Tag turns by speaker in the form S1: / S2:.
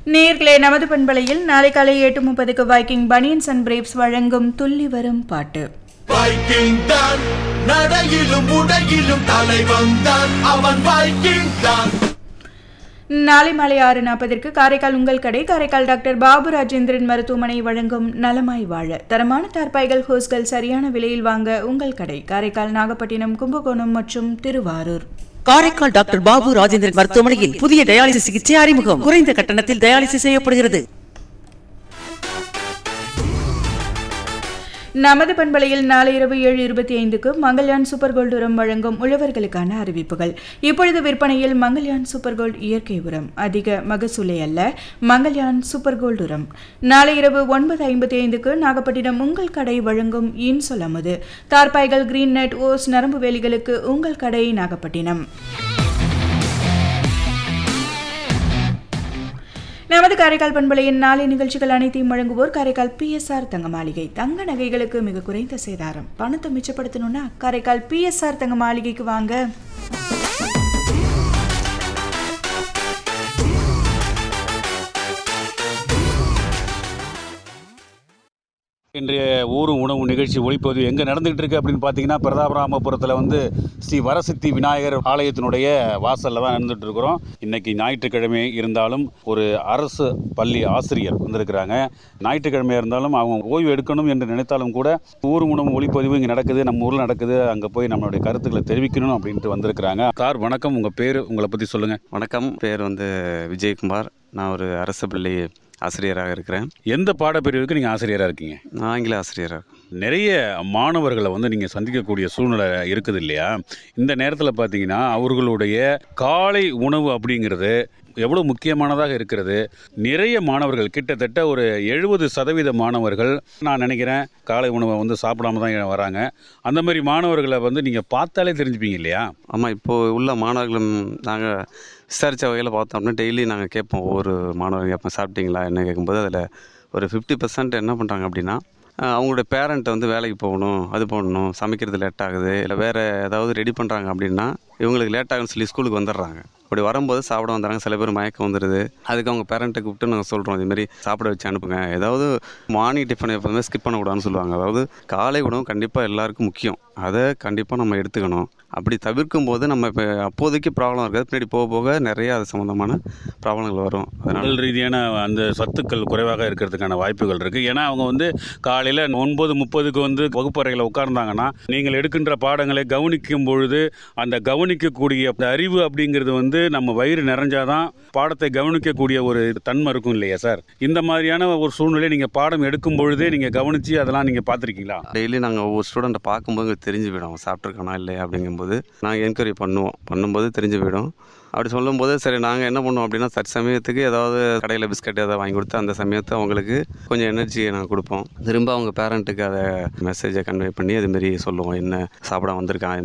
S1: நேர்களே நமது பண்பலையில் நாளை காலை எட்டு முப்பதுக்கு வைக்கிங் பனியன்ஸ் அண்ட் பிரேவ்ஸ் வழங்கும் துள்ளி வரும் பாட்டு
S2: வைக்கிங் தான் நடையிலும் உடையிலும் தலைவன் தான் அவன் வைக்கிங் தான்
S1: நாளை மாலை ஆறு நாற்பதற்கு காரைக்கால் உங்கள் கடை காரைக்கால் டாக்டர் பாபு ராஜேந்திரன் மருத்துவமனை வழங்கும் நலமாய் வாழ தரமான தார்பாய்கள் ஹோஸ்கள் சரியான விலையில் வாங்க உங்கள் கடை காரைக்கால் நாகப்பட்டினம் கும்பகோணம் மற்றும் திருவாரூர்
S3: காரைக்கால் டாக்டர் பாபு ராஜேந்திரன் மருத்துவமனையில் புதிய டயாலிசிஸ் சிகிச்சை அறிமுகம் குறைந்த கட்டணத்தில் டயாலிசிஸ் செய்யப்படுகிறது
S1: நமது பண்பலையில் நாளை இரவு ஏழு இருபத்தி ஐந்துக்கு மங்கள்யான் சூப்பர் கோல்டு உரம் வழங்கும் உழவர்களுக்கான அறிவிப்புகள் இப்பொழுது விற்பனையில் மங்கள்யான் சூப்பர் கோல்டு இயற்கை உரம் அதிக மகசூலை அல்ல மங்கள்யான் சூப்பர் கோல்டு உரம் நாளை இரவு ஒன்பது ஐம்பத்தி ஐந்துக்கு நாகப்பட்டினம் உங்கள் கடை வழங்கும் இன்சொல் அமுது தார்பாய்கள் கிரீன் நெட் ஓஸ் நரம்பு வேலிகளுக்கு உங்கள் கடை நாகப்பட்டினம் நமது காரைக்கால் பண்பலையின் நாளை நிகழ்ச்சிகள் அனைத்தையும் வழங்குவோர் காரைக்கால் பிஎஸ்ஆர் தங்க மாளிகை தங்க நகைகளுக்கு மிக குறைந்த சேதாரம் பணத்தை மிச்சப்படுத்தணும்னா காரைக்கால் பிஎஸ்ஆர் தங்க மாளிகைக்கு வாங்க
S4: இன்றைய ஊரும் உணவு நிகழ்ச்சி ஒளிப்பதிவு எங்கே நடந்துகிட்டு இருக்கு அப்படின்னு பார்த்தீங்கன்னா பிரதாபராமபுரத்தில் வந்து ஸ்ரீ வரசித்தி விநாயகர் ஆலயத்தினுடைய வாசலில் தான் நடந்துட்டு இருக்கிறோம் இன்னைக்கு ஞாயிற்றுக்கிழமை இருந்தாலும் ஒரு அரசு பள்ளி ஆசிரியர் வந்திருக்கிறாங்க ஞாயிற்றுக்கிழமையாக இருந்தாலும் அவங்க ஓய்வு எடுக்கணும் என்று நினைத்தாலும் கூட ஊரும் உணவு ஒளிப்பதிவு இங்கே நடக்குது நம்ம ஊரில் நடக்குது அங்கே போய் நம்மளுடைய கருத்துக்களை தெரிவிக்கணும் அப்படின்ட்டு வந்திருக்கிறாங்க சார் வணக்கம் உங்கள் பேர் உங்களை பற்றி சொல்லுங்கள்
S5: வணக்கம் பேர் வந்து விஜயகுமார் நான் ஒரு அரசு பள்ளி ஆசிரியராக இருக்கிறேன்
S4: எந்த பாடப்பிரிவுக்கு நீங்கள் ஆசிரியராக இருக்கீங்க
S5: நான் ஆங்கில ஆசிரியராக இருக்கேன்.
S4: நிறைய மாணவர்களை வந்து நீங்கள் சந்திக்கக்கூடிய சூழ்நிலை இருக்குது இல்லையா இந்த நேரத்தில் பார்த்தீங்கன்னா அவர்களுடைய காலை உணவு அப்படிங்கிறது எவ்வளோ முக்கியமானதாக இருக்கிறது நிறைய மாணவர்கள் கிட்டத்தட்ட ஒரு எழுபது சதவீத மாணவர்கள் நான் நினைக்கிறேன் காலை உணவை வந்து சாப்பிடாம தான் வராங்க அந்த மாதிரி மாணவர்களை வந்து நீங்கள் பார்த்தாலே தெரிஞ்சுப்பீங்க இல்லையா
S5: ஆமாம் இப்போது உள்ள மாணவர்களும் நாங்கள் விசாரித்த வகையில் பார்த்தோம் அப்படின்னா டெய்லி நாங்கள் கேட்போம் ஒவ்வொரு மாணவர்கள் கேட்போம் சாப்பிட்டீங்களா என்ன கேட்கும்போது அதில் ஒரு ஃபிஃப்டி பர்சன்ட் என்ன பண்ணுறாங்க அப்படின்னா அஹ், அவங்களுடைய பேரண்ட் வந்து வேலைக்கு போகணும் அது போகணும் சமைக்கிறது லேட் ஆகுது இல்லை வேறு ஏதாவது ரெடி பண்ணுறாங்க அப்படின்னா இவங்களுக்கு லேட் ஆகுன்னு சொல்லி ஸ்கூலுக்கு வந்துடுறாங்க அப்படி வரும்போது சாப்பிட வந்துடுறாங்க சில பேர் மயக்கம் வந்துடுது அதுக்கு அவங்க பேரண்ட்டை கூப்பிட்டு நாங்கள் சொல்கிறோம் இதுமாரி சாப்பிட வச்சு அனுப்புங்க ஏதாவது மார்னிங் டிஃபன் எப்போதுமே ஸ்கிப் பண்ணக்கூடாதுன்னு சொல்லுவாங்க அதாவது காலை உணவு கண்டிப்பாக எல்லாருக்கும் முக்கியம் அதை கண்டிப்பாக நம்ம எடுத்துக்கணும் அப்படி தவிர்க்கும் போது நம்ம இப்போ அப்போதைக்கு ப்ராப்ளம் இருக்காது பின்னாடி போக போக நிறைய அது சம்மந்தமான ப்ராப்ளங்கள் வரும் அதனால்
S4: உடல் ரீதியான அந்த சத்துக்கள் குறைவாக இருக்கிறதுக்கான வாய்ப்புகள் இருக்குது ஏன்னா அவங்க வந்து காலையில் ஒன்பது முப்பதுக்கு வந்து வகுப்பறையில் உட்கார்ந்தாங்கன்னா நீங்கள் எடுக்கின்ற பாடங்களை கவனிக்கும் பொழுது அந்த கவனிக்கக்கூடிய அந்த அறிவு அப்படிங்கிறது வந்து நம்ம வயிறு நிறைஞ்சாதான் பாடத்தை கவனிக்கக்கூடிய ஒரு தன்மை இருக்கும் இல்லையா சார் இந்த மாதிரியான ஒரு சூழ்நிலை நீங்கள் பாடம் எடுக்கும் பொழுதே நீங்கள் கவனித்து அதெல்லாம் நீங்கள் பார்த்துருக்கீங்களா
S5: டெய்லி நாங்கள் ஒவ்வொரு ஸ்டூடெண்ட்டை பார்க்கும்போது எங்களுக்கு தெரிஞ்சு போயிடும் அவங்க சாப்பிட்ருக்கானா இல்லையா அப்படிங்கும்போது நாங்கள் என்கொயரி பண்ணுவோம் பண்ணும்போது தெரிஞ்சு போயிடும் அப்படி சொல்லும்போது சரி நாங்கள் என்ன பண்ணுவோம் அப்படின்னா சட் சமயத்துக்கு ஏதாவது கடையில் பிஸ்கட் ஏதாவது வாங்கி கொடுத்து அந்த சமயத்தை அவங்களுக்கு கொஞ்சம் எனர்ஜியை நாங்கள் கொடுப்போம் திரும்ப அவங்க பேரண்ட்டுக்கு அதை மெசேஜை கன்வே பண்ணி அதுமாரி சொல்லுவோம் என்ன சாப்பிட வந்திருக்கான்